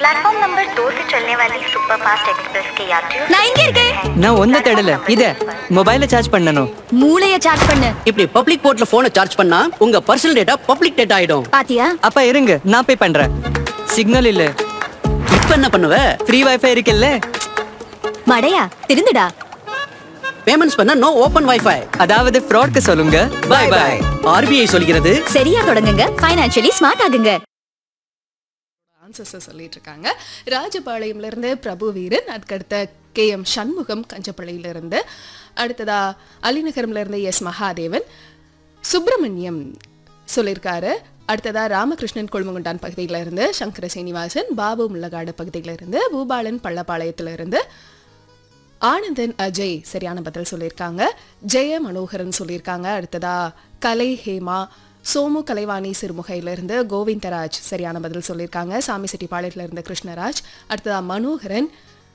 platform number दो से चलने वाली सुपर फास्ट एक्सप्रेस के यात्रियों நான் இங்க இருக்கேன் நான் ஒன்ன தேடல இத மொபைல சார்ஜ் பண்ணனும் மூளைய சார்ஜ் பண்ணு இப்படி பப்ளிக் போர்ட்ல போனை சார்ஜ் பண்ணா உங்க பர்சனல் டேட்டா பப்ளிக் டேட்டா ஆயிடும் பாத்தியா அப்பா இருங்க நான் பே பண்றேன் சிக்னல் இல்ல இப்ப என்ன பண்ணுவ ஃப்ரீ வைஃபை இருக்குல்ல மடையா திருந்துடா பேமெண்ட்ஸ் பண்ண நோ ஓபன் வைஃபை அதாவது ஃப்ராட்க்கு சொல்லுங்க பை பை ஆர்பிஐ சொல்கிறது சரியா தொடங்குங்க ஃபைனான்சியலி ஸ்மார்ட் ஆகுங்க ஆன்சர்ஸை சொல்லிட்டு இருக்காங்க ராஜபாளையம்ல இருந்து பிரபு வீரன் அதுக்கடுத்த கே எம் சண்முகம் கஞ்சப்பள்ளியில இருந்து அடுத்ததா அலிநகரம்ல இருந்து எஸ் மகாதேவன் சுப்பிரமணியம் சொல்லியிருக்காரு அடுத்ததா ராமகிருஷ்ணன் கொழுமங்குண்டான் பகுதியில இருந்து சங்கர சீனிவாசன் பாபு முள்ளகாடு பகுதியில இருந்து பூபாலன் பள்ளப்பாளையத்துல இருந்து ஆனந்தன் அஜய் சரியான பதில் சொல்லியிருக்காங்க ஜெய மனோகரன் சொல்லியிருக்காங்க அடுத்ததா கலை ஹேமா சோமு கலைவாணி சிறுமுகையிலிருந்து கோவிந்தராஜ் சரியான பதில் சொல்லியிருக்காங்க சாமி செட்டிப்பாளையத்துல இருந்து கிருஷ்ணராஜ் அடுத்ததா மனோகரன்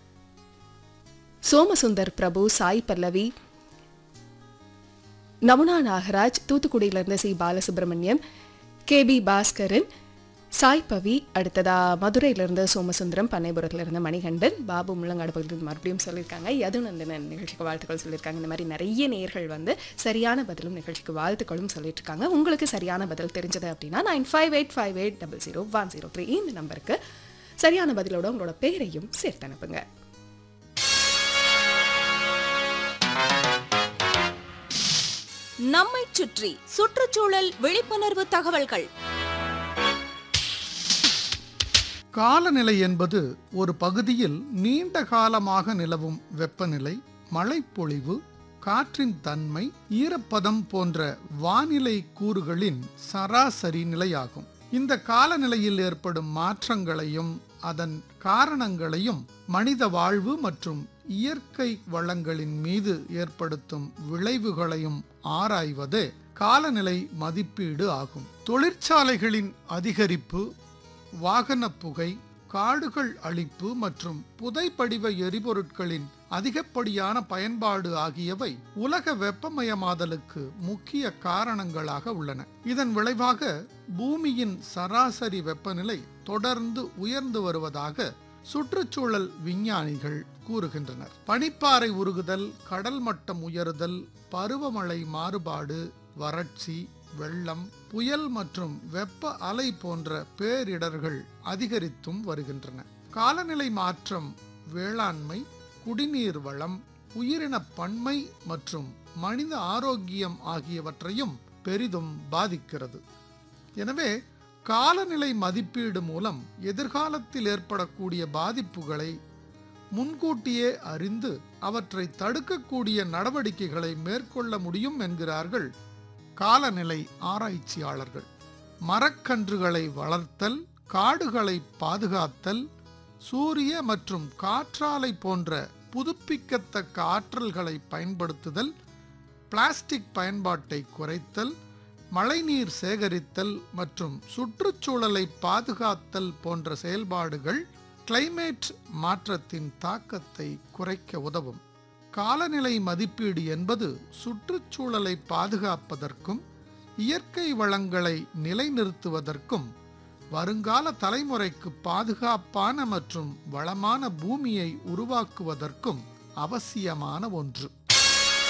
சோமசுந்தர் பிரபு சாய் பல்லவி நமுனா நாகராஜ் தூத்துக்குடியிலிருந்து சி பாலசுப்ரமணியம் கேபி பாஸ்கரன் சாய் பவி அடுத்ததா மதுரையிலிருந்து சோமசுந்தரம் பண்ணைபுரத்திலிருந்து மணிகண்டன் பாபு முள்ளங்காடு பகுதியில் மறுபடியும் சொல்லியிருக்காங்க யதுநந்தனன் நிகழ்ச்சிக்கு வாழ்த்துக்கள் சொல்லியிருக்காங்க இந்த மாதிரி நிறைய நேர்கள் வந்து சரியான பதிலும் நிகழ்ச்சிக்கு வாழ்த்துக்களும் சொல்லிட்டு இருக்காங்க உங்களுக்கு சரியான பதில் தெரிஞ்சது அப்படின்னா nine five eight five eight double zero one zero three இந்த நம்பருக்கு சரியான பதிலோட உங்களோட பெயரையும் சேர்த்து அனுப்புங்க நம்மைச் சுற்றி சுற்றுச்சூழல் விழிப்புணர்வு தகவல்கள் காலநிலை என்பது ஒரு பகுதியில் நீண்ட காலமாக நிலவும் வெப்பநிலை மழைப்பொழிவு காற்றின் தன்மை ஈரப்பதம் போன்ற வானிலை கூறுகளின் சராசரி நிலையாகும் இந்த காலநிலையில் ஏற்படும் மாற்றங்களையும் அதன் காரணங்களையும் மனித வாழ்வு மற்றும் இயற்கை வளங்களின் மீது ஏற்படுத்தும் விளைவுகளையும் ஆராய்வதே காலநிலை மதிப்பீடு ஆகும் தொழிற்சாலைகளின் அதிகரிப்பு வாகன புகை காடுகள் அழிப்பு மற்றும் புதைப்படிவ எரிபொருட்களின் அதிகப்படியான பயன்பாடு ஆகியவை உலக வெப்பமயமாதலுக்கு முக்கிய காரணங்களாக உள்ளன இதன் விளைவாக பூமியின் சராசரி வெப்பநிலை தொடர்ந்து உயர்ந்து வருவதாக சுற்றுச்சூழல் விஞ்ஞானிகள் கூறுகின்றனர் பனிப்பாறை உருகுதல் கடல் மட்டம் உயருதல் பருவமழை மாறுபாடு வறட்சி வெள்ளம் புயல் மற்றும் வெப்ப அலை போன்ற பேரிடர்கள் அதிகரித்தும் வருகின்றன காலநிலை மாற்றம் வேளாண்மை குடிநீர் வளம் உயிரின பன்மை மற்றும் மனித ஆரோக்கியம் ஆகியவற்றையும் பெரிதும் பாதிக்கிறது எனவே காலநிலை மதிப்பீடு மூலம் எதிர்காலத்தில் ஏற்படக்கூடிய பாதிப்புகளை முன்கூட்டியே அறிந்து அவற்றை தடுக்கக்கூடிய நடவடிக்கைகளை மேற்கொள்ள முடியும் என்கிறார்கள் காலநிலை ஆராய்ச்சியாளர்கள் மரக்கன்றுகளை வளர்த்தல் காடுகளை பாதுகாத்தல் சூரிய மற்றும் காற்றாலை போன்ற புதுப்பிக்கத்தக்க ஆற்றல்களை பயன்படுத்துதல் பிளாஸ்டிக் பயன்பாட்டை குறைத்தல் மழைநீர் சேகரித்தல் மற்றும் சுற்றுச்சூழலை பாதுகாத்தல் போன்ற செயல்பாடுகள் கிளைமேட் மாற்றத்தின் தாக்கத்தை குறைக்க உதவும் காலநிலை மதிப்பீடு என்பது சுற்றுச்சூழலை பாதுகாப்பதற்கும் இயற்கை வளங்களை நிலைநிறுத்துவதற்கும் வருங்கால தலைமுறைக்கு பாதுகாப்பான மற்றும் வளமான பூமியை உருவாக்குவதற்கும் அவசியமான ஒன்று